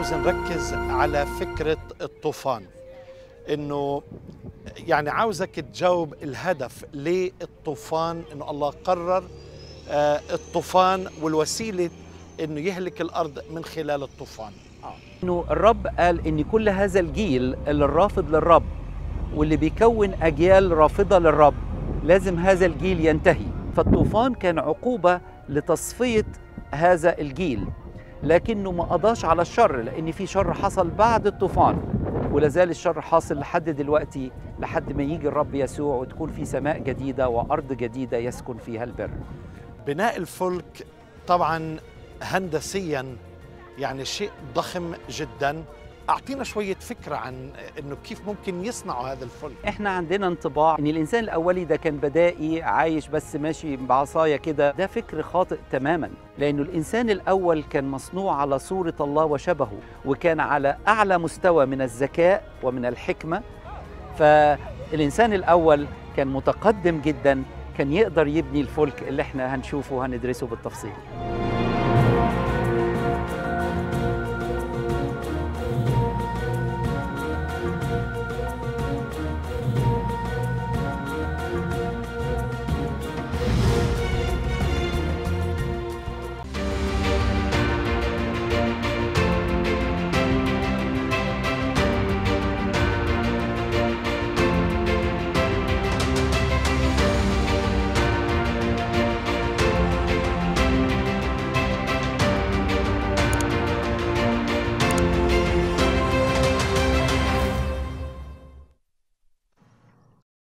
عاوز نركز على فكرة الطوفان انه يعني عاوزك تجاوب الهدف ليه الطوفان انه الله قرر آه، الطوفان والوسيلة انه يهلك الارض من خلال الطوفان انه الرب قال ان كل هذا الجيل اللي الرافض للرب واللي بيكون اجيال رافضه للرب لازم هذا الجيل ينتهي فالطوفان كان عقوبه لتصفيه هذا الجيل لكنه ما قضاش على الشر لان في شر حصل بعد الطوفان ولا زال الشر حاصل لحد دلوقتي لحد ما يجي الرب يسوع وتكون في سماء جديده وارض جديده يسكن فيها البر بناء الفلك طبعا هندسيا يعني شيء ضخم جدا اعطينا شويه فكره عن انه كيف ممكن يصنعوا هذا الفلك احنا عندنا انطباع ان الانسان الاولي ده كان بدائي عايش بس ماشي بعصايه كده ده فكر خاطئ تماما لانه الانسان الاول كان مصنوع على صوره الله وشبهه وكان على اعلى مستوى من الذكاء ومن الحكمه فالانسان الاول كان متقدم جدا كان يقدر يبني الفلك اللي احنا هنشوفه وهندرسه بالتفصيل